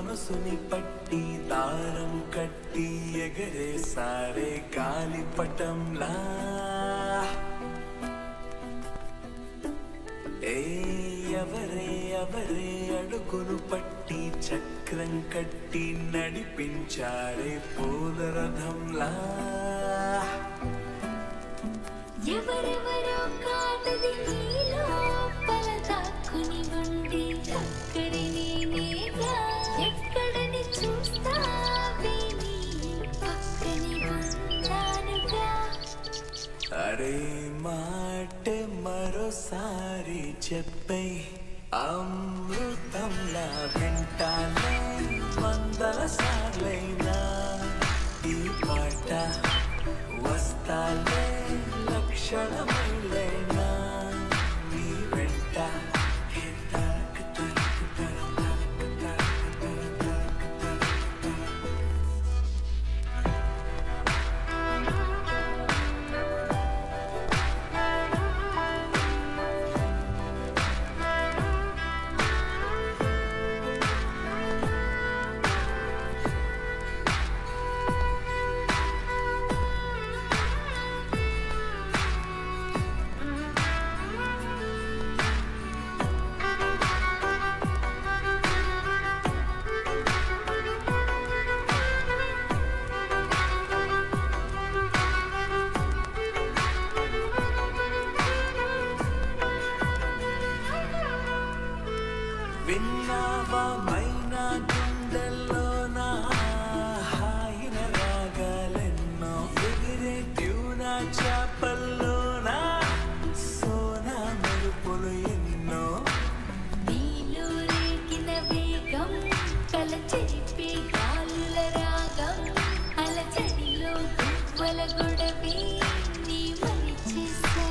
మనసుని పట్టి దారం కట్టి ఎగరే సారే గాలిపటంలా ఏ ఎవరే ఎవరే అడుగును పట్టి చక్రం కట్టి నడిపించారే పూలరథంలా ఎవరెవరో కాదది నీలో పల దాక్కుని ఉండి అక్కడి నేనేగా ఎక్కడని చూస్తావే నీ పక్కని ఉన్నానుగా అరే మాటే మరోసారి చెప్పై అమృతంలా వింటానే వందల సార్లైనా ఈ పాట వస్తాలే లక్షణమైలైనా నీ వెంట హే తరక తరక తరక తరక తరక తరక విన్నావా మైనా గుండెల్లో నా హాయిన రాగాలెన్నో ఎగిరే ట్యూనా చేపల్లోనా సోనా మెరుపులు ఎన్నో నీలో రేగిన వేగం కల చెరిపే గాలుల రాగం అలచడిలో గువ్వల గొడవే నీ మరిచేసా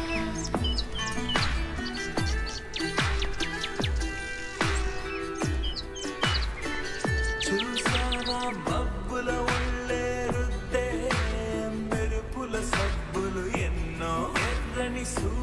చూసావా మబ్బుల ఒళ్ళే రుద్దే మెరుపుల సబ్బులు ఎన్నో ఎర్రని సూ